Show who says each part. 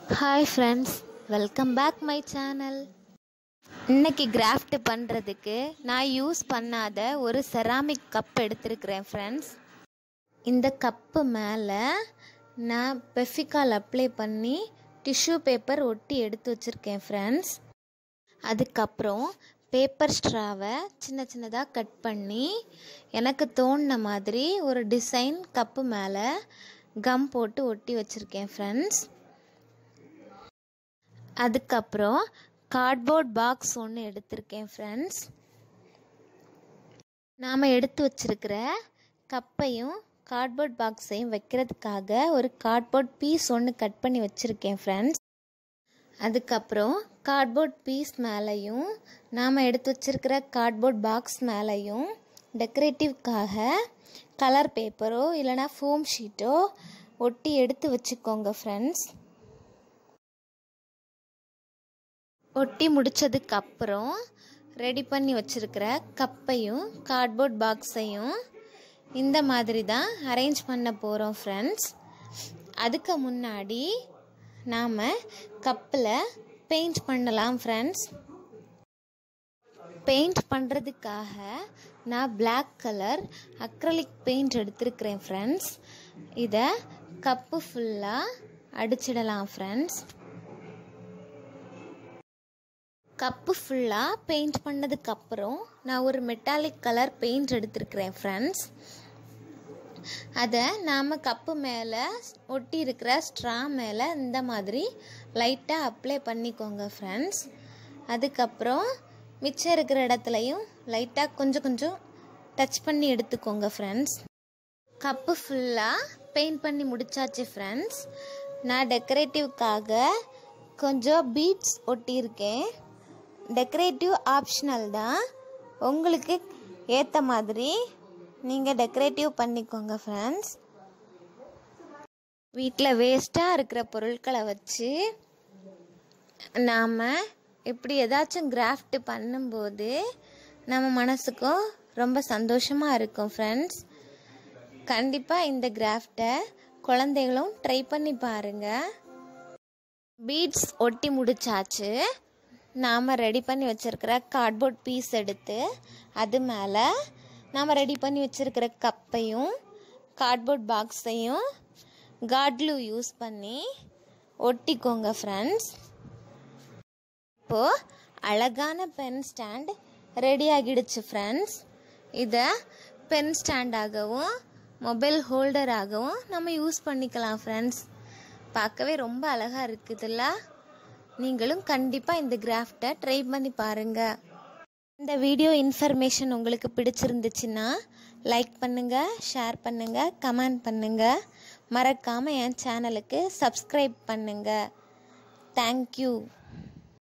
Speaker 1: hi friends welcome back my channel இன்னைக்கு craft பண்ணுறதுக்கு நான் யூஸ் பண்ணாத ஒரு செராமிக் கப் எடுத்திருக்கிறேன் ஃப்ரெண்ட்ஸ் இந்த கப்பு மேலே நான் பெஃபிகால் அப்ளை பண்ணி டிஷ்யூ பேப்பர் ஒட்டி எடுத்து வச்சுருக்கேன் ஃப்ரெண்ட்ஸ் அதுக்கப்புறம் பேப்பர் ஸ்ட்ராவை சின்ன சின்னதாக கட் பண்ணி எனக்கு தோணின மாதிரி ஒரு டிசைன் கப்பு மேலே கம் போட்டு ஒட்டி வச்சுருக்கேன் ஃப்ரெண்ட்ஸ் அதுக்கப்புறம் கார்ட்போர்ட் பாக்ஸ் ஒன்று எடுத்திருக்கேன் ஃப்ரெண்ட்ஸ் நாம் எடுத்து வச்சிருக்கிற கப்பையும் கார்ட்போர்ட் பாக்ஸையும் வைக்கிறதுக்காக ஒரு கார்ட்போர்ட் பீஸ் ஒன்று கட் பண்ணி வச்சுருக்கேன் ஃப்ரெண்ட்ஸ் அதுக்கப்புறம் கார்ட்போர்ட் பீஸ் மேலேயும் நாம் எடுத்து வச்சிருக்கிற கார்ட்போர்ட் பாக்ஸ் மேலேயும் டெக்கரேட்டிவ்க்காக கலர் பேப்பரோ இல்லைனா ஃபோம் ஷீட்டோ ஒட்டி எடுத்து வச்சுக்கோங்க ஃப்ரெண்ட்ஸ் ஒட்டி முடித்ததுக்கு அப்புறம் ரெடி பண்ணி வச்சுருக்கிற கப்பையும் கார்ட்போர்ட் பாக்ஸையும் இந்த மாதிரி தான் அரேஞ்ச் பண்ண போகிறோம் ஃப்ரெண்ட்ஸ் அதுக்கு முன்னாடி நாம் கப்பில் பெயிண்ட் பண்ணலாம் ஃப்ரெண்ட்ஸ் பெயிண்ட் பண்ணுறதுக்காக நான் பிளாக் கலர் அக்ரலிக் பெயிண்ட் எடுத்திருக்கிறேன் ஃப்ரெண்ட்ஸ் இதை கப்பு ஃபுல்லாக அடிச்சிடலாம் ஃப்ரெண்ட்ஸ் கப்பு ஃபுல்லாக பெயிண்ட் பண்ணதுக்கப்புறம் நான் ஒரு மெட்டாலிக் கலர் பெயிண்ட் எடுத்திருக்கிறேன் ஃப்ரெண்ட்ஸ் அதை நாம் கப்பு மேலே ஒட்டி இருக்கிற ஸ்ட்ரா மேலே இந்த மாதிரி லைட்டாக அப்ளை பண்ணிக்கோங்க ஃப்ரெண்ட்ஸ் அதுக்கப்புறம் மிச்சம் இருக்கிற இடத்துலையும் லைட்டாக கொஞ்சம் கொஞ்சம் டச் பண்ணி எடுத்துக்கோங்க ஃப்ரெண்ட்ஸ் கப்பு ஃபுல்லாக பெயிண்ட் பண்ணி முடிச்சாச்சு ஃப்ரெண்ட்ஸ் நான் டெக்கரேட்டிவ்க்காக கொஞ்சம் பீட்ஸ் ஒட்டியிருக்கேன் டெக்கரேட்டிவ் ஆப்ஷனல் தான் உங்களுக்கு ஏற்ற மாதிரி நீங்கள் டெக்கரேட்டிவ் பண்ணிக்கோங்க ஃப்ரெண்ட்ஸ் வீட்டில் வேஸ்ட்டாக இருக்கிற பொருட்களை வச்சு நாம் இப்படி ஏதாச்சும் கிராஃப்ட் பண்ணும்போது நம்ம மனசுக்கும் ரொம்ப சந்தோஷமாக இருக்கும் ஃப்ரெண்ட்ஸ் கண்டிப்பாக இந்த கிராஃப்டை குழந்தைகளும் ட்ரை பண்ணி பாருங்கள் பீட்ஸ் ஒட்டி முடிச்சாச்சு நாம் ரெடி பண்ணி வச்சுருக்கிற கார்ட்போர்ட் பீஸ் எடுத்து அது மேலே நாம் ரெடி பண்ணி வச்சுருக்கிற கப்பையும் கார்ட்போர்ட் பாக்ஸையும் காட்லு யூஸ் பண்ணி ஒட்டிக்கோங்க ஃப்ரெண்ட்ஸ் இப்போது அழகான பென் ஸ்டாண்ட் ரெடி ஆகிடுச்சு ஃப்ரெண்ட்ஸ் இதை பென் ஸ்டாண்டாகவும் மொபைல் ஹோல்டராகவும் நம்ம யூஸ் பண்ணிக்கலாம் ஃப்ரெண்ட்ஸ் பார்க்கவே ரொம்ப அழகாக இருக்குதுல்ல நீங்களும் கண்டிப்பாக இந்த கிராஃப்டை ட்ரை பண்ணி பாருங்கள் இந்த வீடியோ இன்ஃபர்மேஷன் உங்களுக்கு பிடிச்சிருந்துச்சுன்னா லைக் பண்ணுங்கள் ஷேர் பண்ணுங்கள் கமெண்ட் பண்ணுங்கள் மறக்காமல் என் சேனலுக்கு சப்ஸ்கிரைப் பண்ணுங்கள் தேங்க்யூ